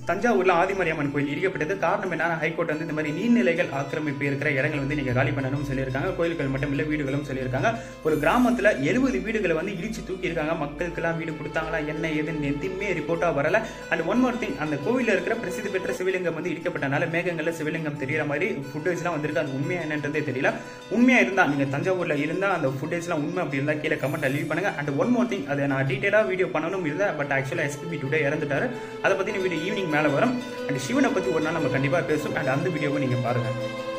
தஞ்சாவூர்ல ஆதிமரியம்மன் கோயில் இடிக்கப்பட்டது காரணம் என்னன்னா ஹைகோர்ட் வந்து இந்த மாதிரி நீர்நிலைகள் ஆக்கிரமிப்பு இருக்கிற இடங்கள் வந்து நீங்க காலி பண்ணணும்னு சொல்லியிருக்காங்க கோயில்கள் மட்டும் இல்ல வீடுகளும் சொல்லியிருக்காங்க ஒரு கிராமத்துல எழுபது வீடுகளை வந்து இடிச்சு தூக்கி இருக்காங்க மக்களுக்கெல்லாம் வீடு கொடுத்தாங்களா என்ன ஏதுன்னு எதுவுமே ரிப்போர்ட்டா வரல அண்ட் ஒன் மோர் திங் அந்த கோவில்ல இருக்கிற பிரசித்தி பெற்ற சிவலிங்கம் வந்து இடிக்கப்பட்டனால மேகங்கள்ல சிவலிங்கம் தெரியற மாதிரி ஃபுட்டேஜ்லாம் வந்திருக்கு அது உண்மையா என்னன்றதே தெரியல உண்மையா இருந்தா நீங்க தஞ்சாவூர்ல இருந்தா அந்த ஃபுட்டேஜ்லாம் உண்மை அப்படி இருந்தா கீழே கமெண்ட் லீவ் பண்ணுங்க அண்ட் ஒன் மோர் திங் அதை நான் டீட்டெயிலாக வீடியோ பண்ணணும் இருந்தேன் பட் ஆக்சுவலாக எஸ்பிபி டுடே இறந்துட்டாரு அதை பத்தி வீடியோ ஈவினிங் மேலே வரும் அண்ட் சிவனை பத்தி ஒரு நாள் நம்ம கண்டிப்பா பேசும் அண்ட் அந்த வீடியோவை நீங்க பாருங்க